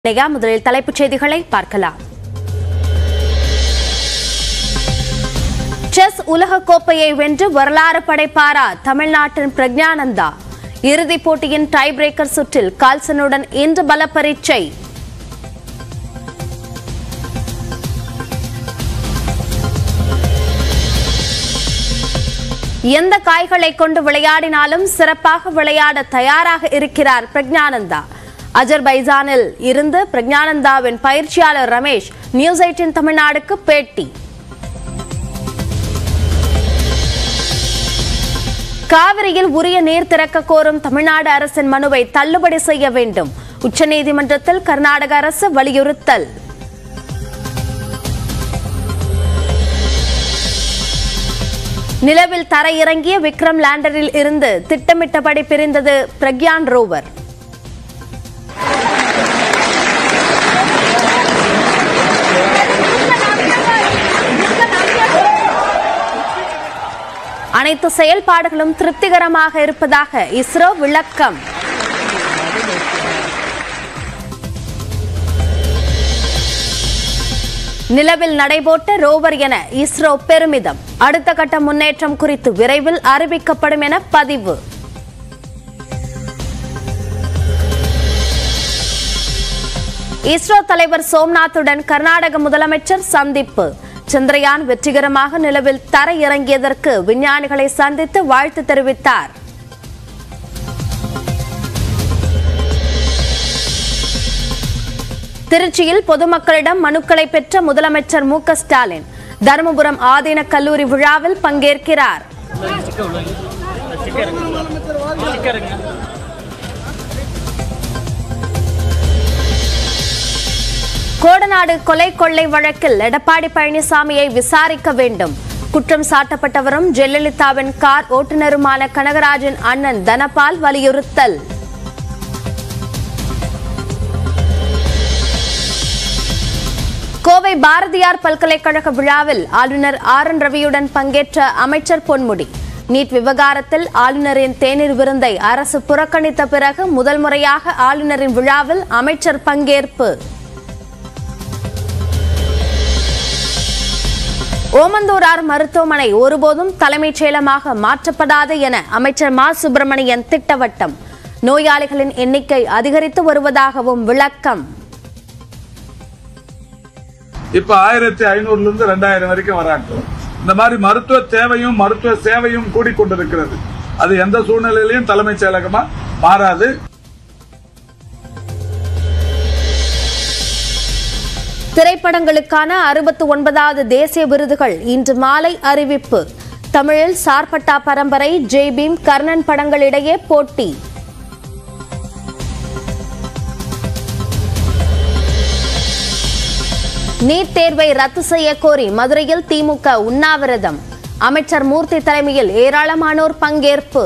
நேயா, முதலில் தலைப்புச் செய்திகளை பார்க்கலாம் செஸ் உலக கோப்பையை வென்று வரலாறு படைப்பாரா தமிழ்நாட்டின் பிரக்ஞானந்தா இறுதிப் போட்டியின் டை பிரேக்கர் சுற்றில் கால்சனுடன் இன்று பல பரீட்சை எந்த காய்களை கொண்டு விளையாடினாலும் சிறப்பாக விளையாட தயாராக இருக்கிறார் பிரக்ஞானந்தா அஜர்பைஜானில் இருந்து பிரக்ஞானந்தாவின் பயிற்சியாளர் ரமேஷ் நியூஸ் எயிட்டின் தமிழ்நாடுக்கு பேட்டி காவிரியில் உரிய நீர் திறக்க கோரும் தமிழ்நாடு அரசின் மனுவை தள்ளுபடி செய்ய வேண்டும் உச்சநீதிமன்றத்தில் கர்நாடக அரசு வலியுறுத்தல் நிலவில் தரையிறங்கிய விக்ரம் லேண்டரில் இருந்து திட்டமிட்டபடி பிரிந்தது பிரக்யான் ரோவர் அனைத்து செயல்பாடுகளும் திருப்திகரமாக இருப்பதாக இஸ்ரோ விளக்கம் நிலவில் நடைபோட்ட ரோவர் என இஸ்ரோ பெருமிதம் அடுத்த கட்ட முன்னேற்றம் குறித்து விரைவில் அறிவிக்கப்படும் என பதிவு இஸ்ரோ தலைவர் சோம்நாத்துடன் கர்நாடக முதலமைச்சர் சந்திப்பு சந்திரயான் வெற்றிகரமாக நிலவில் தர இறங்கியதற்கு விஞ்ஞானிகளை சந்தித்து வாழ்த்து தெரிவித்தார் திருச்சியில் பொதுமக்களிடம் மனுக்களை பெற்ற முதலமைச்சர் மு க ஸ்டாலின் தருமபுரம் ஆதீன கல்லூரி விழாவில் பங்கேற்கிறார் கோடநாடு கொலை கொள்ளை வழக்கில் எடப்பாடி பழனிசாமியை விசாரிக்க வேண்டும் குற்றம் சாட்டப்பட்டவரும் ஜெயலலிதாவின் கார் ஓட்டுநருமான கனகராஜன் அண்ணன் தனபால் வலியுறுத்தல் கோவை பாரதியார் பல்கலைக்கழக விழாவில் ஆளுநர் ஆர் என் ரவியுடன் பங்கேற்ற அமைச்சர் பொன்முடி நீட் விவகாரத்தில் ஆளுநரின் தேநீர் விருந்தை அரசு புறக்கணித்த பிறகு முதல் முறையாக ஆளுநரின் விழாவில் அமைச்சர் பங்கேற்பு ஓமந்தூரார் மருத்துவமனை ஒருபோதும் தலைமைச் செயலமாக மாற்றப்படாது என அமைச்சர் மா சுப்பிரமணியன் திட்டவட்டம் நோயாளிகளின் எண்ணிக்கை அதிகரித்து வருவதாகவும் விளக்கம் இப்ப ஆயிரத்தி ஐநூறுல இருந்து ரெண்டாயிரம் வரைக்கும் வராங்க இந்த மாதிரி மருத்துவ தேவையும் மருத்துவ சேவையும் கூடிக்கொண்டிருக்கிறது அது எந்த சூழ்நிலையிலையும் தலைமைச் செயலகமா மாறாது திரைப்படங்களுக்கான அறுபத்தி ஒன்பதாவது தேசிய விருதுகள் இன்று மாலை அறிவிப்பு தமிழில் சார்பட்டா பரம்பரை ஜெய் பீம் கர்ணன் படங்களிடையே போட்டி நீட் தேர்வை ரத்து செய்ய கோரி மதுரையில் திமுக உண்ணாவிரதம் அமைச்சர் மூர்த்தி தலைமையில் ஏராளமானோர் பங்கேற்பு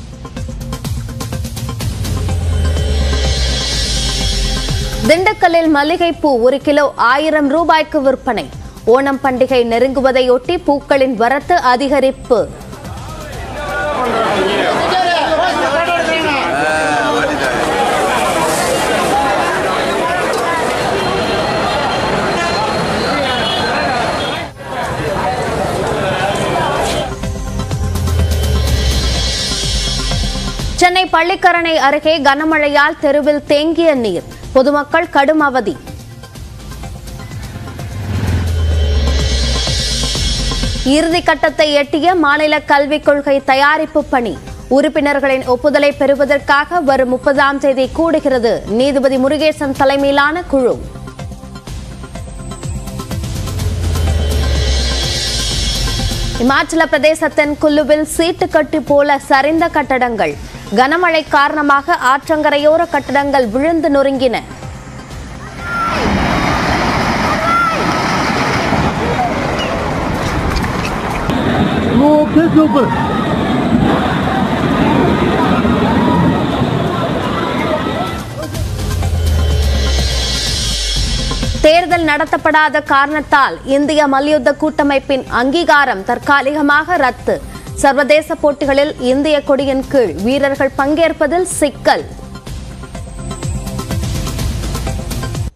திண்டுக்கல்லில் மல்லிகைப்பூ ஒரு கிலோ ஆயிரம் ரூபாய்க்கு விற்பனை ஓணம் பண்டிகை நெருங்குவதையொட்டி பூக்களின் வரத்து அதிகரிப்பு சென்னை பள்ளிக்கரணை அருகே கனமழையால் தெருவில் தேங்கிய நீர் பொதுமக்கள் கடும் அவதி இறுதி கட்டத்தை எட்டிய மாநில கல்விக் கொள்கை தயாரிப்பு பணி உறுப்பினர்களின் ஒப்புதலை பெறுவதற்காக வரும் முப்பதாம் தேதி கூடுகிறது நீதிபதி முருகேசன் தலைமையிலான குழு இமாச்சல பிரதேசத்தின் குல்லுவில் சீட்டுக்கட்டு போல சரிந்த கட்டடங்கள் கனமழை காரணமாக ஆற்றங்கரையோர கட்டடங்கள் விழுந்து நொறுங்கின Okay, super. தேர்தல் நடத்தப்படாத காரணத்தால் இந்திய மல்யுத்த கூட்டமைப்பின் அங்கீகாரம் தற்காலிகமாக ரத்து சர்வதேச போட்டிகளில் இந்திய கொடியின் கீழ் வீரர்கள் பங்கேற்பதில் சிக்கல்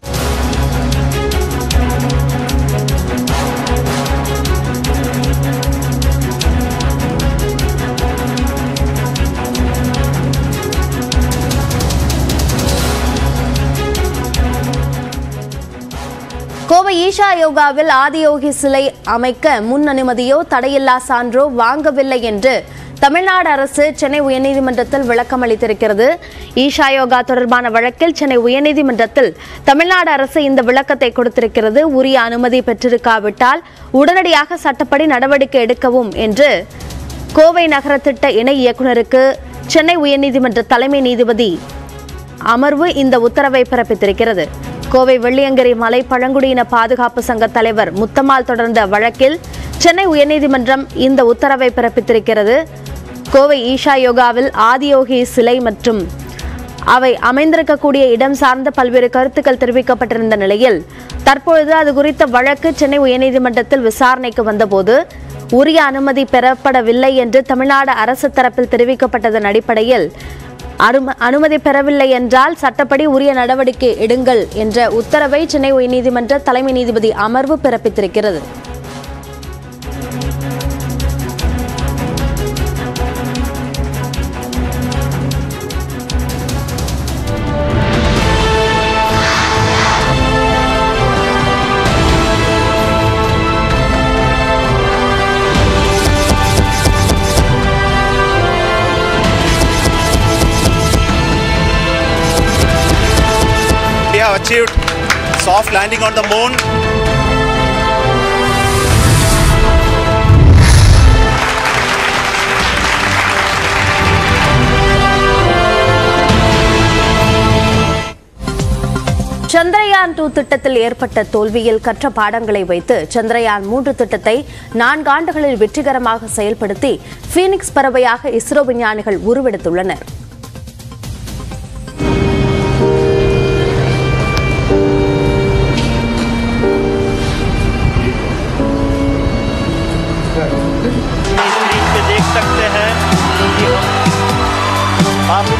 கோவை ஈஷா யோகாவில் ஆதியோகி சிலை அமைக்க முன் அனுமதியோ தடையில்லா சான்றோ வாங்கவில்லை என்று தமிழ்நாடு அரசு சென்னை உயர்நீதிமன்றத்தில் விளக்கம் அளித்திருக்கிறது ஈஷா யோகா தொடர்பான வழக்கில் சென்னை உயர்நீதிமன்றத்தில் தமிழ்நாடு அரசு இந்த விளக்கத்தை கொடுத்திருக்கிறது உரிய அனுமதி பெற்றிருக்காவிட்டால் உடனடியாக சட்டப்படி நடவடிக்கை எடுக்கவும் என்று கோவை நகர திட்ட இணை இயக்குநருக்கு சென்னை உயர்நீதிமன்ற தலைமை நீதிபதி அமர்வு இந்த உத்தரவை பிறப்பித்திருக்கிறது கோவை வெள்ளியங்கிரி மலை பழங்குடியின பாதுகாப்பு சங்க தலைவர் முத்தம்மாள் தொடர்ந்த வழக்கில் சென்னை உயர்நீதிமன்றம் இந்த உத்தரவை பிறப்பித்திருக்கிறது கோவை ஈஷா யோகாவில் ஆதியோகி சிலை மற்றும் அவை அமைந்திருக்கக்கூடிய இடம் சார்ந்த பல்வேறு கருத்துக்கள் தெரிவிக்கப்பட்டிருந்த நிலையில் தற்பொழுது அது குறித்த வழக்கு சென்னை உயர்நீதிமன்றத்தில் விசாரணைக்கு வந்தபோது உரிய அனுமதி பெறப்படவில்லை என்று தமிழ்நாடு அரசு தரப்பில் தெரிவிக்கப்பட்டதன் அடிப்படையில் அரும- அனுமதி பெறவில்லை என்றால் சட்டப்படி உரிய நடவடிக்கை எடுங்கள் என்ற உத்தரவை சென்னை உயர்நீதிமன்ற தலைமை நீதிபதி அமர்வு பிறப்பித்திருக்கிறது We have achieved soft landing on the moon. Chandrayaan two திட்டத்தில் ஏற்பட்ட தோல்வியில் கற்ற பாடங்களை வைத்து சந்திரயான் மூன்று திட்டத்தை நான்கு ஆண்டுகளில் வெற்றிகரமாக செயல்படுத்தி ஃபீனிக்ஸ் பறவையாக இஸ்ரோ விஞ்ஞானிகள் உருவெடுத்துள்ளனர் स्क्रीन पे देख सकते हैं कि हम आप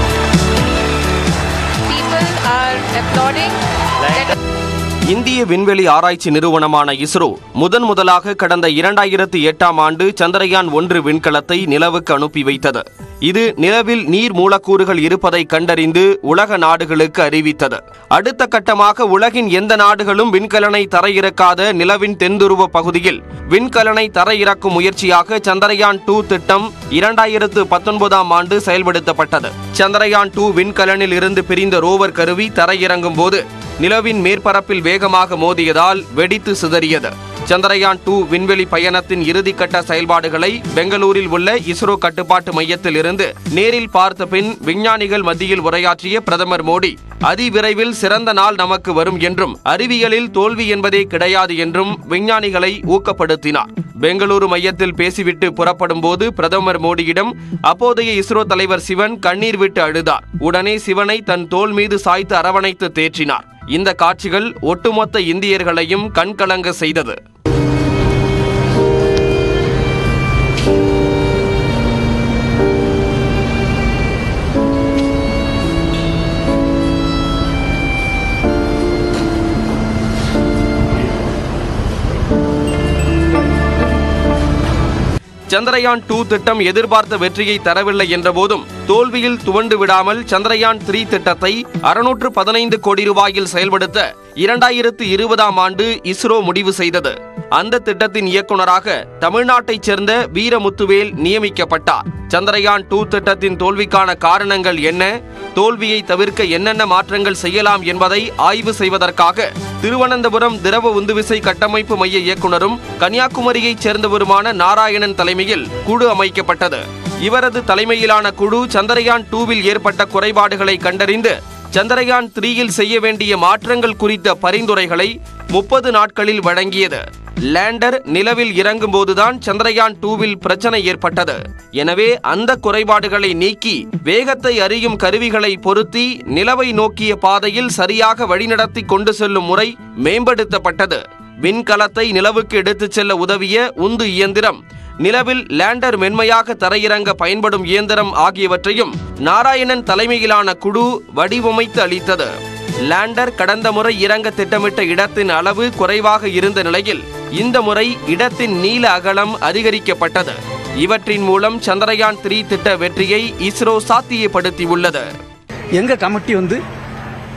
people are applauding that இந்திய விண்வெளி ஆராய்ச்சி நிறுவனமான இஸ்ரோ முதன் முதலாக கடந்த இரண்டாயிரத்து எட்டாம் ஆண்டு சந்திரயான் ஒன்று விண்கலத்தை நிலவுக்கு அனுப்பி வைத்தது இது நிலவில் நீர் மூலக்கூறுகள் இருப்பதை கண்டறிந்து உலக நாடுகளுக்கு அறிவித்தது அடுத்த கட்டமாக உலகின் எந்த நாடுகளும் விண்கலனை தரையிறக்காத நிலவின் தென்துருவ பகுதியில் விண்கலனை தரையிறக்கும் முயற்சியாக சந்திரயான் டூ திட்டம் இரண்டாயிரத்து பத்தொன்பதாம் ஆண்டு செயல்படுத்தப்பட்டது சந்திரயான் டூ விண்கலனில் இருந்து பிரிந்த ரோவர் கருவி தரையிறங்கும் போது நிலவின் மேற்பரப்பில் வேகமாக மோதியதால் வெடித்து சிதறியது சந்திரயான் டூ விண்வெளி பயணத்தின் இறுதிக்கட்ட செயல்பாடுகளை பெங்களூரில் உள்ள இஸ்ரோ கட்டுப்பாட்டு மையத்தில் இருந்து நேரில் பார்த்த பின் விஞ்ஞானிகள் மத்தியில் உரையாற்றிய பிரதமர் மோடி அதிவிரைவில் சிறந்த நாள் நமக்கு வரும் என்றும் அறிவியலில் தோல்வி என்பதே கிடையாது என்றும் விஞ்ஞானிகளை ஊக்கப்படுத்தினார் பெங்களூரு மையத்தில் பேசிவிட்டு புறப்படும் போது பிரதமர் மோடியிடம் அப்போதைய இஸ்ரோ தலைவர் சிவன் கண்ணீர் விட்டு அழுதார் உடனே சிவனை தன் தோள் மீது சாய்த்து அரவணைத்து தேற்றினார் இந்த காட்சிகள் ஒட்டுமொத்த இந்தியர்களையும் கண்கலங்க செய்தது சந்திரயான் டூ திட்டம் எதிர்பார்த்த வெற்றியை தரவில்லை என்றபோதும் தோல்வியில் துவண்டு விடாமல் சந்திரயான் த்ரீ திட்டத்தை அறுநூற்று பதினைந்து கோடி ரூபாயில் செயல்படுத்த இரண்டாயிரத்து இருபதாம் ஆண்டு இஸ்ரோ முடிவு செய்தது அந்த திட்டத்தின் இயக்குனராக தமிழ்நாட்டைச் சேர்ந்த வீரமுத்துவேல் நியமிக்கப்பட்டார் சந்திரயான் டூ திட்டத்தின் தோல்விக்கான காரணங்கள் என்ன தோல்வியை தவிர்க்க என்னென்ன மாற்றங்கள் செய்யலாம் என்பதை ஆய்வு செய்வதற்காக திருவனந்தபுரம் திரவ உந்துவிசை கட்டமைப்பு மைய இயக்குனரும் கன்னியாகுமரியைச் சேர்ந்தவருமான நாராயணன் தலைமையில் குழு அமைக்கப்பட்டது இவரது தலைமையிலான குழு சந்திரயான் டூவில் ஏற்பட்ட குறைபாடுகளை கண்டறிந்து சந்திரயான் த்ரீயில் செய்ய வேண்டிய மாற்றங்கள் குறித்த பரிந்துரைகளை முப்பது நாட்களில் வழங்கியது லேண்டர் நிலவில் இறங்கும்போதுதான் சந்திரயான் டூவில் பிரச்சனை ஏற்பட்டது எனவே அந்த குறைபாடுகளை நீக்கி வேகத்தை அறியும் கருவிகளை பொருத்தி நிலவை நோக்கிய பாதையில் சரியாக வழிநடத்தி கொண்டு செல்லும் முறை மேம்படுத்தப்பட்டது விண்கலத்தை நிலவுக்கு எடுத்துச் செல்ல உதவிய உந்து இயந்திரம் நிலவில் லேண்டர் மென்மையாக தரையிறங்க பயன்படும் இயந்திரம் ஆகியவற்றையும் நாராயணன் தலைமையிலான குழு வடிவமைத்து அளித்தது லேண்டர் கடந்த முறை இறங்க திட்டமிட்ட இடத்தின் அளவு குறைவாக இருந்த நிலையில் இந்த முறை இடத்தின் நீள அகலம் அதிகரிக்கப்பட்டது இவற்றின் மூலம் சந்திரயான் த்ரீ திட்ட வெற்றியை இஸ்ரோ சாத்தியப்படுத்தியுள்ளது எங்கள் கமிட்டி வந்து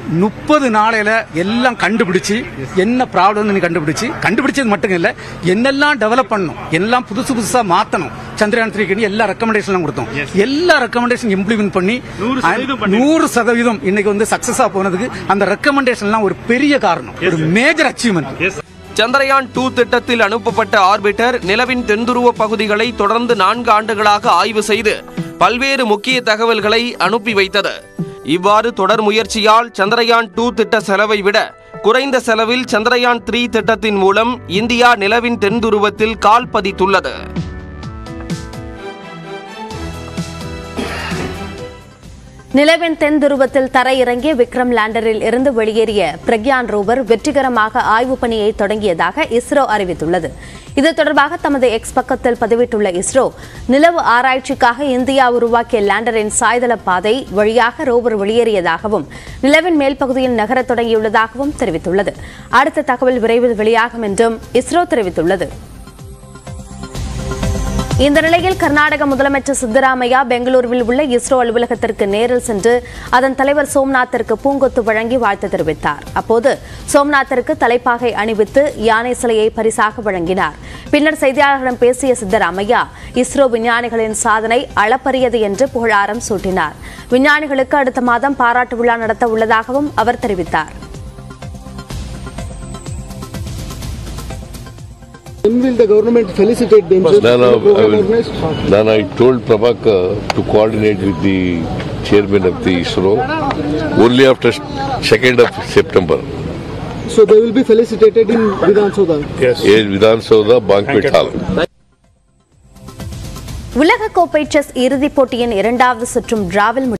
முப்பது நாளையில எல்லாம் கண்டுபிடிச்சு என்ன ப்ராப்ளம்னு கண்டுபிடிச்சு கண்டுபிடிச்சது மட்டும் இல்ல என்னெல்லாம் டெவலப் பண்ணணும் எல்லாம் புதுசு புதுசா மாத்தணும் சந்திரயான் த்ரீக்கு எல்லா ரெக்கமெண்டேஷன் கொடுத்தோம் எல்லா ரெக்கமெண்டேஷன் இம்ப்ளிமெண்ட் பண்ணி நூறு சதவீதம் இன்னைக்கு வந்து சக்சஸா போனதுக்கு அந்த ரெக்கமெண்டேஷன்லாம் ஒரு பெரிய காரணம் ஒரு மேஜர் அச்சீவ்மெண்ட் சந்திரயான் டூ திட்டத்தில் அனுப்பப்பட்ட ஆர்பிட்டர் நிலவின் தென்துருவ பகுதிகளை தொடர்ந்து நான்கு ஆண்டுகளாக ஆய்வு செய்து பல்வேறு முக்கிய தகவல்களை அனுப்பி வைத்தது இவ்வாறு தொடர் முயற்சியால் சந்திரயான் டூ திட்ட செலவை விட குறைந்த செலவில் சந்திரயான் த்ரீ திட்டத்தின் மூலம் இந்தியா நிலவின் தென்துருவத்தில் கால் பதித்துள்ளது நிலவின் தென் துருவத்தில் தரையிறங்கிய விக்ரம் லேண்டரில் இருந்து வெளியேறிய பிரக்யான் ரோவர் வெற்றிகரமாக ஆய்வு பணியை தொடங்கியதாக இஸ்ரோ அறிவித்துள்ளது இது தொடர்பாக தமது எக்ஸ் பக்கத்தில் பதிவிட்டுள்ள இஸ்ரோ நிலவு ஆராய்ச்சிக்காக இந்தியா உருவாக்கிய லேண்டரின் சாய்தள பாதை வழியாக ரோவர் வெளியேறியதாகவும் நிலவின் மேல் பகுதியில் நகரத் தொடங்கியுள்ளதாகவும் தெரிவித்துள்ளது அடுத்த தகவல் விரைவில் வெளியாகும் என்றும் இஸ்ரோ தெரிவித்துள்ளது இந்த நிலையில் கர்நாடக முதலமைச்சர் சித்தராமையா பெங்களூருவில் உள்ள இஸ்ரோ அலுவலகத்திற்கு நேரில் சென்று அதன் தலைவர் சோம்நாத்திற்கு பூங்கொத்து வழங்கி வாழ்த்து தெரிவித்தார் அப்போது சோம்நாத்திற்கு தலைப்பாகை அணிவித்து யானை சிலையை பரிசாக வழங்கினார் பின்னர் செய்தியாளர்களிடம் பேசிய சித்தராமையா இஸ்ரோ விஞ்ஞானிகளின் சாதனை அளப்பரியது என்று புகழாரம் சூட்டினார் விஞ்ஞானிகளுக்கு அடுத்த மாதம் பாராட்டு விழா நடத்த உள்ளதாகவும் அவர் தெரிவித்தார் When will the government felicitate themselves? Then, for I, the I program will, organized? then I told Prabhakar to coordinate with the chairman of the ISRO only after 2nd of September. So they will be felicitated in Vidhan Soda. In Vidhan Soda Banquet Hall. உலகக்கோப்பை chess இறுதிப் போட்டியின் இரண்டாவது சுற்றும் டிராவில்